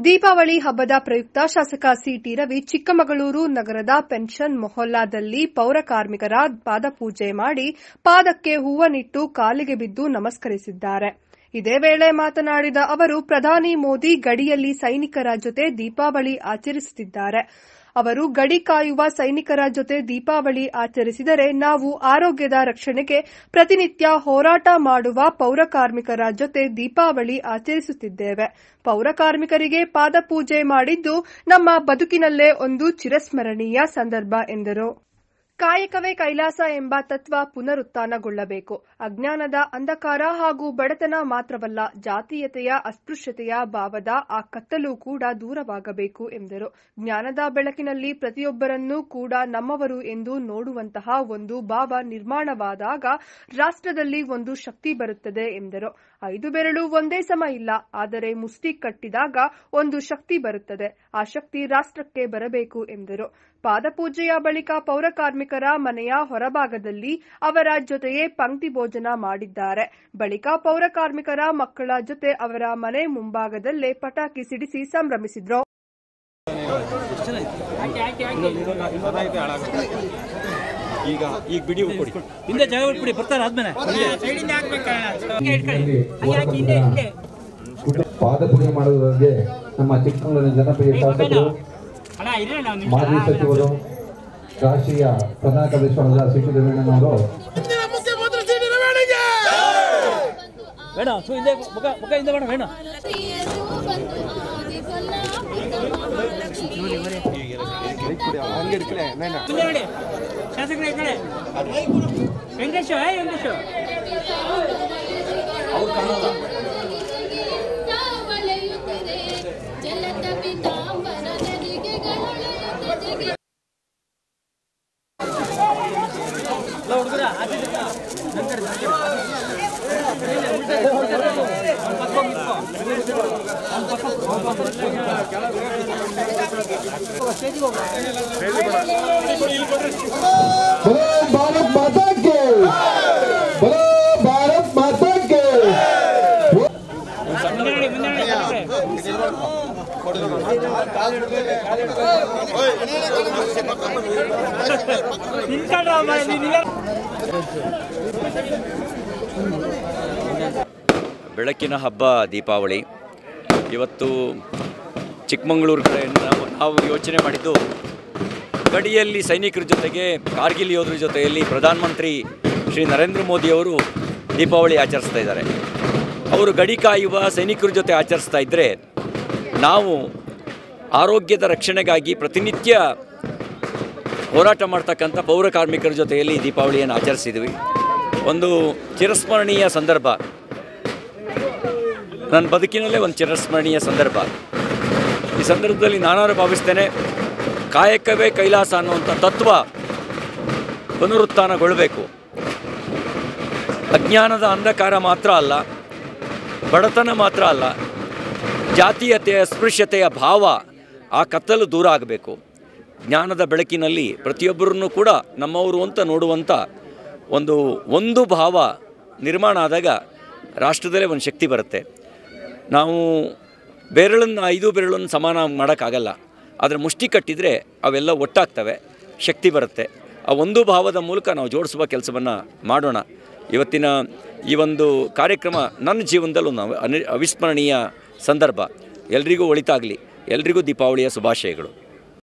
ದೀಪಾವಳಿ ಹಬ್ಬದ ಪ್ರಯುಕ್ತ ಶಾಸಕ ಸಿಟಿ ರವಿ ಚಿಕ್ಕಮಗಳೂರು ನಗರದ ಪೆನ್ಷನ್ ಮೊಹಲ್ಲಾದಲ್ಲಿ ಪೌರ ಕಾರ್ಮಿಕರ ಪಾದಪೂಜೆ ಮಾಡಿ ಪಾದಕ್ಕೆ ಹೂವನಿಟ್ಟು ಕಾಲಿಗೆ ಬಿದ್ದು ನಮಸ್ಕರಿಸಿದ್ದಾರೆ ಇದೇ ವೇಳೆ ಮಾತನಾಡಿದ ಅವರು ಪ್ರಧಾನಿ ಮೋದಿ ಗಡಿಯಲ್ಲಿ ಸೈನಿಕರ ಜೊತೆ ದೀಪಾವಳಿ ಆಚರಿಸುತ್ತಿದ್ದಾರೆ ಅವರು ಗಡಿ ಕಾಯುವ ಸೈನಿಕರ ಜೊತೆ ದೀಪಾವಳಿ ಆಚರಿಸಿದರೆ ನಾವು ಆರೋಗ್ಯದ ರಕ್ಷಣೆಗೆ ಪ್ರತಿನಿತ್ಯ ಹೋರಾಟ ಮಾಡುವ ಪೌರ ಕಾರ್ಮಿಕರ ಜೊತೆ ದೀಪಾವಳಿ ಆಚರಿಸುತ್ತಿದ್ದೇವೆ ಪೌರ ಕಾರ್ಮಿಕರಿಗೆ ಪಾದಪೂಜೆ ಮಾಡಿದ್ದು ನಮ್ಮ ಬದುಕಿನಲ್ಲೇ ಒಂದು ಚಿರಸ್ಮರಣೀಯ ಸಂದರ್ಭ ಎಂದರು ಕಾಯಕವೇ ಕೈಲಾಸ ಎಂಬ ತತ್ವ ಪುನರುತ್ಥಾನಗೊಳ್ಳಬೇಕು ಅಜ್ಞಾನದ ಅಂಧಕಾರ ಹಾಗೂ ಬಡತನ ಮಾತ್ರವಲ್ಲ ಜಾತೀಯತೆಯ ಅಸ್ಪೃಶ್ಯತೆಯ ಭಾವದ ಆ ಕತ್ತಲು ಕೂಡ ದೂರವಾಗಬೇಕು ಎಂದರು ಜ್ಞಾನದ ಬೆಳಕಿನಲ್ಲಿ ಪ್ರತಿಯೊಬ್ಬರನ್ನೂ ಕೂಡ ನಮ್ಮವರು ಎಂದು ನೋಡುವಂತಹ ಒಂದು ಭಾವ ನಿರ್ಮಾಣವಾದಾಗ ರಾಷ್ಟ್ರದಲ್ಲಿ ಒಂದು ಶಕ್ತಿ ಬರುತ್ತದೆ ಎಂದರು ಐದು ಬೆರಳು ಒಂದೇ ಸಮ ಇಲ್ಲ ಆದರೆ ಮುಷ್ಟಿ ಕಟ್ಟಿದಾಗ ಒಂದು ಶಕ್ತಿ ಬರುತ್ತದೆ ಆ ಶಕ್ತಿ ರಾಷ್ಟ್ರಕ್ಕೆ ಬರಬೇಕು ಎಂದರು ಪಾದಪೂಜೆಯ ಬಳಿಕ ಪೌರ ಕಾರ್ಮಿಕರ ಮನೆಯ ಹೊರಭಾಗದಲ್ಲಿ ಅವರ ಜೊತೆಯೇ ಪಂಕ್ತಿ ಭೋಜನ ಮಾಡಿದ್ದಾರೆ ಬಳಿಕ ಪೌರ ಕಾರ್ಮಿಕರ ಮಕ್ಕಳ ಜೊತೆ ಅವರ ಮನೆ ಮುಂಭಾಗದಲ್ಲೇ ಪಟಾಕಿ ಸಿಡಿಸಿ ಸಂಭ್ರಮಿಸಿದ್ರು ಈಗ ಈಗ ಬಿಡಿ ಕೊಡಿ ಹಿಂದೆ ಜಾಗ ಬಿಟ್ಬಿಡಿ ಬರ್ತಾರೆ ಆದ್ಮೇಲೆ ಪಾದಪೂಜೆ ಮಾಡುವುದಕ್ಕೆ ನಮ್ಮ ಚಿಕ್ಕಮಗಳೂರಿನ ಜನಪ್ರಿಯ ಶಾಸಕರು ಅಣ್ಣ ಇರೇ ನಾವು ಮಾಜಿ ಸಚಿವರು ರಾಷ್ಟ್ರೀಯ ಪ್ರಧಾನ ಕಾರ್ಯದರ್ಶಿಯಾದ ಸಿ ಟಿ ದೇವೇಣ್ಣನವರು ಬೇಡ ಸು ಹಿಂದೆ ಮುಖ ಮುಖ ಹಿಂದೆ ಬೇಡ ಬೇಡ ಮುಂದೆ ನೋಡಿ ಶಾಸಕರ ಈ ಕಡೆ ವೆಂಕಟೇಶ ಏ ವೆಂಕಟೇಶ ಜಲದ ಪಿತಾಂಬರ ನದಿಗೆ ಗರುಳೆಯುತ್ತದೆ ಇಲ್ಲ ಹುಡುಗರ ಆಚೆ ಜನ. ನನ್ ಕಡೆ, ನನ್ ಕಡೆ. बोलो भारत माता के बोलो भारत माता के ಮುಂದೆ ನೋಡಿ ಮುಂದೆ ನೋಡಿ ಶಾಸಕರೇ. ನಿಂತ್ಕೊಂಡ್ರ ಮಾರ್ರೆ, ನೀನ್ ಇಲ್ಲ. ಬೆಳಕಿನ ಹಬ್ಬ ದೀಪಾವಳಿ ಇವತ್ತು ಚಿಕ್ಕಮಗಳೂರು ಕಡೆಯಿಂದ ನಾವು ನಾವು ಯೋಚನೆ ಮಾಡಿದ್ದು ಗಡಿಯಲ್ಲಿ ಸೈನಿಕರ ಜೊತೆಗೆ ಕಾರ್ಗಿಲ್ ಯೋಧರ ಜೊತೆಯಲ್ಲಿ ಪ್ರಧಾನಮಂತ್ರಿ ಶ್ರೀ ನರೇಂದ್ರ ಮೋದಿಯವರು ದೀಪಾವಳಿ ಆಚರಿಸ್ತಾ ಇದ್ದಾರೆ ಅವರು ಗಡಿ ಕಾಯುವ ಸೈನಿಕರ ಜೊತೆ ಆಚರಿಸ್ತಾ ಇದ್ದರೆ ನಾವು ಆರೋಗ್ಯದ ರಕ್ಷಣೆಗಾಗಿ ಪ್ರತಿನಿತ್ಯ ಹೋರಾಟ ಮಾಡ್ತಕ್ಕಂಥ ಪೌರ ಕಾರ್ಮಿಕರ ಜೊತೆಯಲ್ಲಿ ದೀಪಾವಳಿಯನ್ನು ಆಚರಿಸಿದ್ವಿ ಒಂದು ಚಿರಸ್ಮರಣೀಯ ಸಂದರ್ಭ ನನ್ನ ಬದುಕಿನಲ್ಲೇ ಒಂದು ಚಿರಸ್ಮರಣೀಯ ಸಂದರ್ಭ ಈ ಸಂದರ್ಭದಲ್ಲಿ ನಾನಾರು ಭಾವಿಸ್ತೇನೆ ಕಾಯಕವೇ ಕೈಲಾಸ ಅನ್ನುವಂಥ ತತ್ವ ಪುನರುತ್ಥಾನಗೊಳ್ಳಬೇಕು ಅಜ್ಞಾನದ ಅಂಧಕಾರ ಮಾತ್ರ ಅಲ್ಲ ಬಡತನ ಮಾತ್ರ ಅಲ್ಲ ಜಾತೀಯತೆಯ ಅಸ್ಪೃಶ್ಯತೆಯ ಭಾವ ಆ ಕತ್ತಲು ದೂರ ಆಗಬೇಕು ಜ್ಞಾನದ ಬೆಳಕಿನಲ್ಲಿ ಪ್ರತಿಯೊಬ್ಬರನ್ನು ಕೂಡ ನಮ್ಮವರು ಅಂತ ನೋಡುವಂಥ ಒಂದು ಒಂದು ಭಾವ ನಿರ್ಮಾಣ ಆದಾಗ ರಾಷ್ಟ್ರದಲ್ಲೇ ಒಂದು ಶಕ್ತಿ ಬರುತ್ತೆ ನಾವು ಬೆರಳನ್ನು ಐದು ಬೆರಳನ್ನು ಸಮಾನ ಮಾಡೋಕ್ಕಾಗಲ್ಲ ಆದರೆ ಮುಷ್ಟಿ ಕಟ್ಟಿದರೆ ಅವೆಲ್ಲ ಒಟ್ಟಾಗ್ತವೆ ಶಕ್ತಿ ಬರುತ್ತೆ ಆ ಒಂದು ಭಾವದ ಮೂಲಕ ನಾವು ಜೋಡಿಸುವ ಕೆಲಸವನ್ನು ಮಾಡೋಣ ಇವತ್ತಿನ ಈ ಒಂದು ಕಾರ್ಯಕ್ರಮ ನನ್ನ ಜೀವನದಲ್ಲಿ ಒಂದು ಅವಿ- ಅನಿ ಅವಿಸ್ಮರಣೀಯ ಸಂದರ್ಭ ಎಲ್ರಿಗೂ ಒಳಿತಾಗಲಿ ಎಲ್ರಿಗೂ ದೀಪಾವಳಿಯ ಶುಭಾಶಯಗಳು